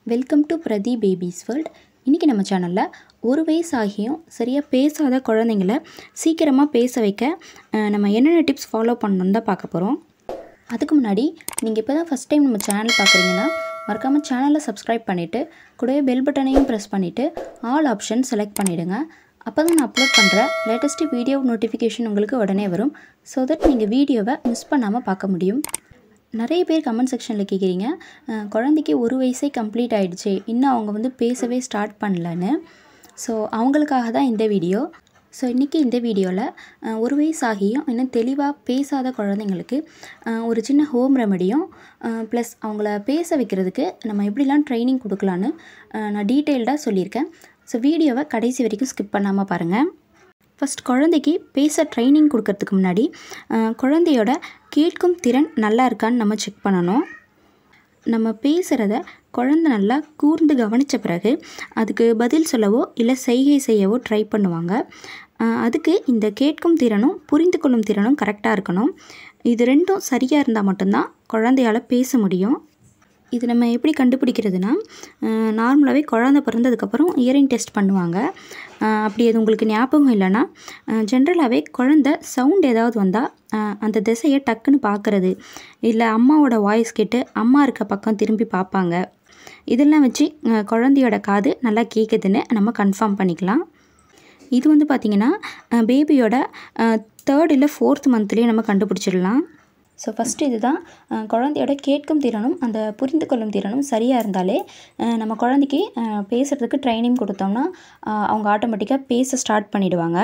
welcome to Prathi babies world இன்றைக்கி நம்ம சேனலில் ஒரு வயசு ஆகியும் சரியாக பேசாத குழந்தைங்கள சீக்கிரமாக பேச வைக்க அஹ், நம்ம என்னென்ன டிப்ஸ் ஃபாலோ பண்ணணுன்னு தான் பார்க்க போகிறோம் அதுக்கு முன்னாடி நீங்கள் இப்போ தான் ஃபஸ்ட் டைம் நம்ம சேனல் பார்க்குறீங்கன்னா மறக்காமல் சேனலை சப்ஸ்கிரைப் பண்ணிவிட்டு கூடவே பெல் பட்டனையும் ப்ரெஸ் பண்ணிவிட்டு ஆல் ஆப்ஷன் செலக்ட் பண்ணிவிடுங்க அப்போ தான் நான் அப்லோட் பண்ணுற லேட்டஸ்ட்டு வீடியோ நோட்டிஃபிகேஷன் உங்களுக்கு உடனே வரும் ஸோ தட் நீங்கள் வீடியோவை மிஸ் பண்ணாமல் பார்க்க முடியும் நிறைய பேர் கமெண்ட் செக்ஷனில் கேட்குறீங்க அஹ், குழந்தைக்கு ஒரு வயசே கம்ப்ளீட் ஆயிடுச்சு இன்னும் அவங்க வந்து பேசவே ஸ்டார்ட் பண்ணலன்னு ஸோ அவங்களுக்காக தான் இந்த வீடியோ ஸோ இன்றைக்கி இந்த வீடியோவில் ஒரு வயசு ஆகியும் இன்னும் தெளிவாக பேசாத குழந்தைங்களுக்கு அஹ், ஒரு சின்ன ஹோம் ரெமடியும் ப்ளஸ் அவங்கள பேச வைக்கிறதுக்கு நம்ம எப்படிலாம் ட்ரைனிங் கொடுக்கலான்னு அஹ், நான் டீட்டெயில்டாக சொல்லியிருக்கேன் ஸோ வீடியோவை கடைசி வரைக்கும் ஸ்கிப் பண்ணாமல் பாருங்கள் ஃபஸ்ட் குழந்தைக்கு பேச ட்ரைனிங் கொடுக்கறதுக்கு முன்னாடி அஹ், குழந்தையோட கேட்கும் திறன் நல்லா இருக்கான்னு நம்ம செக் பண்ணணும் நம்ம பேசுகிறத குழந்தை நல்லா கூர்ந்து கவனித்த பிறகு அதுக்கு பதில் சொல்லவோ இல்லை செய்கை செய்யவோ ட்ரை பண்ணுவாங்க அஹ், அதுக்கு இந்த கேட்கும் திறனும் புரிந்து கொள்ளும் திறனும் கரெக்டாக இருக்கணும் இது ரெண்டும் சரியாக இருந்தால் மட்டும்தான் குழந்தையால் பேச முடியும் இது நம்ம எப்படி கண்டுபிடிக்கிறதுனா நார்மலாகவே குழந்த பிறந்ததுக்கப்புறம் இயரிங் டெஸ்ட் பண்ணுவாங்க அஹ் அப்படி அது உங்களுக்கு ஞாபகம் இல்லைன்னா ஜென்ரலாகவே குழந்த சவுண்ட் ஏதாவது வந்தால் அந்த திசையை டக்குன்னு பார்க்குறது இல்லை அம்மாவோட வாய்ஸ் கேட்டு அம்மா இருக்க பக்கம் திரும்பி பார்ப்பாங்க இதெல்லாம் வச்சு அஹ் குழந்தையோட காது நல்லா கேட்குதுன்னு நம்ம கன்ஃபார்ம் பண்ணிக்கலாம் இது வந்து பார்த்திங்கன்னா பேபியோட தேர்ட் இல்லை ஃபோர்த் மந்த்லேயே நம்ம கண்டுபிடிச்சிடலாம் ஸோ ஃபஸ்ட்டு இதுதான் அஹ், குழந்தையோட கேட்கும் திறனும் அந்த புரிந்து கொள்ளும் திறனும் சரியாக இருந்தாலே அஹ், நம்ம குழந்தைக்கு அஹ், பேசுகிறதுக்கு ட்ரைனிங் கொடுத்தோம்னா அஹ், அவங்க ஆட்டோமேட்டிக்காக பேச ஸ்டார்ட் பண்ணிடுவாங்க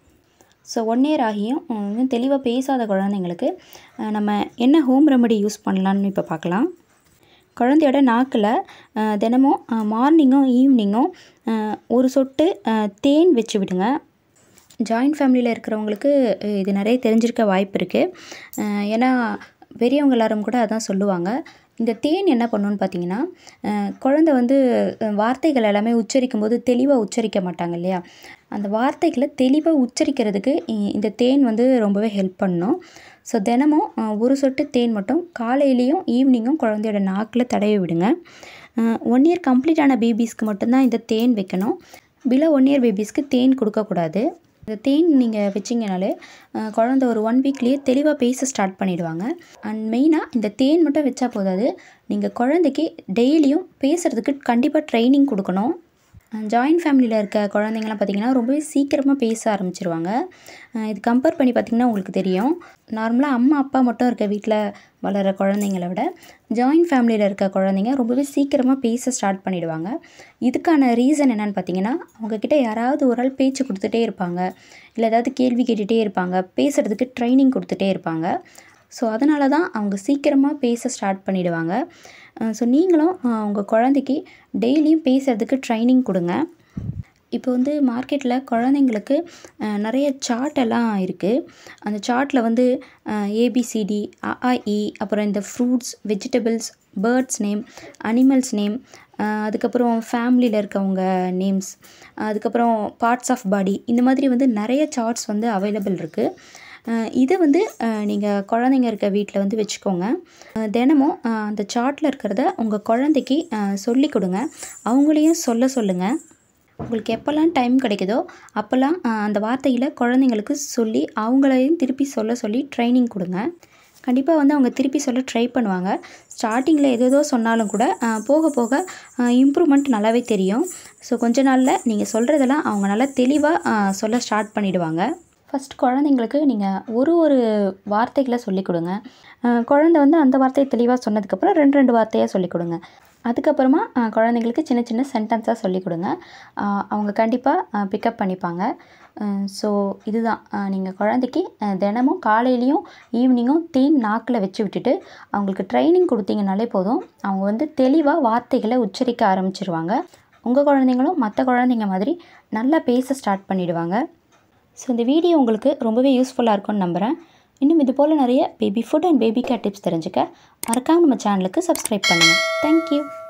ஸோ ஒன் இயர் ஆகியும் அஹ், இன்னும் தெளிவாக பேசாத குழந்தைங்களுக்கு அஹ், நம்ம என்ன ஹோம் ரெமடி யூஸ் பண்ணலான்னு இப்போ பார்க்கலாம் குழந்தையோட நாக்கில் அஹ், தினமும் மார்னிங்கும் ஈவினிங்கும் ஒரு சொட்டு அஹ், தேன் வச்சு விடுங்க ஜாயின்ட் ஃபேமிலியில் இருக்கிறவங்களுக்கு அஹ், இது நிறைய தெரிஞ்சிருக்க வாய்ப்பு இருக்குது ஏன்னா பெரியவங்க எல்லாரும் கூட அதான் சொல்லுவாங்க இந்த தேன் என்ன பண்ணுன்னு பார்த்தீங்கன்னா அஹ், குழந்தை வந்து அஹ், வார்த்தைகள் எல்லாமே உச்சரிக்கும் போது தெளிவாக உச்சரிக்க மாட்டாங்க இல்லையா அந்த வார்த்தைகளை தெளிவாக உச்சரிக்கிறதுக்கு இ- இந்த தேன் வந்து ரொம்பவே ஹெல்ப் பண்ணும் ஸோ தினமும் அஹ், ஒரு சொட்டு தேன் மட்டும் காலையிலையும் ஈவினிங்கும் குழந்தையோட நாக்கில் தடவி விடுங்க ஒன் இயர் கம்ப்ளீட் ஆன பேபிஸ்க்கு மட்டும்தான் இந்த தேன் வைக்கணும் பிலோ ஒன் இயர் பேபிஸ்க்கு தேன் கொடுக்கக்கூடாது இந்த தேன் நீங்கள் வச்சிங்கனாலே அஹ், குழந்தை ஒரு ஒன் வீக்லேயே தெளிவாக பேச ஸ்டார்ட் பண்ணிடுவாங்க அண்ட் மெயினாக இந்த தேன் மட்டும் வச்சா போதாது நீங்கள் குழந்தைக்கு டெய்லியும் பேசுகிறதுக்கு கண்டிப்பாக ட்ரைனிங் கொடுக்கணும் ஜாயின்ட் ஃபேமிலியில் இருக்க குழந்தைங்கலாம் பார்த்திங்கன்னா ரொம்பவே சீக்கிரமாக பேச ஆரம்பிச்சிருவாங்க அஹ் இது கம்பேர் பண்ணி பார்த்திங்கன்னா உங்களுக்கு தெரியும் நார்மலாக அம்மா அப்பா மட்டும் இருக்க வீட்டில் வளர குழந்தைங்கள விட ஜாயின்ட் ஃபேமிலியில் இருக்க குழந்தைங்க ரொம்பவே சீக்கிரமாக பேச ஸ்டார்ட் பண்ணிடுவாங்க இதுக்கான ரீசன் என்னன்னு பார்த்தீங்கன்னா அவங்கக்கிட்ட யாராவது ஒரு ஆள் பேச்சு கொடுத்துட்டே இருப்பாங்க இல்லை ஏதாவது கேள்வி கேட்டுகிட்டே இருப்பாங்க பேசுகிறதுக்கு ட்ரைனிங் கொடுத்துட்டே இருப்பாங்க ஸோ அதனால தான் அவங்க சீக்கிரமாக பேச ஸ்டார்ட் பண்ணிடுவாங்க ஸோ நீங்களும் அஹ், உங்கள் குழந்தைக்கு டெய்லியும் பேசுகிறதுக்கு ட்ரைனிங் கொடுங்க இப்போ வந்து மார்க்கெட்டில் குழந்தைங்களுக்கு அஹ், நிறைய சார்ட் எல்லாம் இருக்குது அந்த சார்ட்டில் வந்து ஏபிசிடி அஐஇ அப்புறம் இந்த fruits vegetables birds name animals name அதுக்கப்புறம் ஃபேமிலியில் இருக்கவங்க நேம்ஸ் அதுக்கப்புறம் பார்ட்ஸ் ஆஃப் பாடி இந்த மாதிரி வந்து நிறைய சார்ட்ஸ் வந்து அவைலபிள் இருக்குது அஹ் இதை வந்து நீங்கள் குழந்தைங்க இருக்க வீட்டில் வந்து வச்சுக்கோங்க அஹ் தினமும் அஹ் அந்த சார்ட்டில் இருக்கிறத உங்கள் குழந்தைக்கு சொல்லி கொடுங்க அவங்களையும் சொல்ல சொல்லுங்கள் உங்களுக்கு எப்போல்லாம் டைம் கிடைக்குதோ அப்போல்லாம் அஹ் அந்த வார்த்தைகளை குழந்தைங்களுக்கு சொல்லி அவங்களையும் திருப்பி சொல்ல சொல்லி ட்ரைனிங் கொடுங்க கண்டிப்பாக வந்து அவங்க திருப்பி சொல்ல ட்ரை பண்ணுவாங்க ஸ்டார்டிங்கில் எதேதோ சொன்னாலும் கூட அஹ் போக போக இம்ப்ரூவ்மெண்ட் நல்லாவே தெரியும் ஸோ கொஞ்ச நாளில் நீங்கள் சொல்கிறதெல்லாம் அவங்க நல்லா தெளிவாக சொல்ல ஸ்டார்ட் பண்ணிடுவாங்க ஃபஸ்ட் குழந்தைங்களுக்கு நீங்கள் ஒரு ஒரு வார்த்தைகளை சொல்லிக் கொடுங்க அஹ் குழந்தை வந்து அந்த வார்த்தையை தெளிவாக சொன்னதுக்கப்புறம் ரெண்டு ரெண்டு வார்த்தையாக சொல்லிக் கொடுங்க அதுக்கப்புறமா அஹ் குழந்தைங்களுக்கு சின்ன சின்ன சென்டென்ஸாக சொல்லிக் கொடுங்க அஹ் அவங்க கண்டிப்பாக பிக்கப் பண்ணிப்பாங்க ஸோ இதுதான் நீங்கள் குழந்தைக்கு அஹ் தினமும் காலையிலையும் ஈவினிங்கும் தேன் நாக்கில் வச்சு விட்டுட்டு அவங்களுக்கு ட்ரைனிங் கொடுத்தீங்கனாலே போதும் அவங்க வந்து தெளிவாக வார்த்தைகளை உச்சரிக்க ஆரம்பிச்சிருவாங்க உங்கள் குழந்தைங்களும் மற்ற குழந்தைங்க மாதிரி நல்லா பேச ஸ்டார்ட் பண்ணிடுவாங்க ஸோ இந்த வீடியோ உங்களுக்கு ரொம்பவே யூஸ்ஃபுல்லாக இருக்கும்னு நம்புகிறேன் இன்னும் இது போல் நிறைய baby food and baby care tips தெரிஞ்சுக்க மறக்காம நம்ம சேனலுக்கு சப்ஸ்கிரைப் பண்ணுங்கள் தேங்க்யூ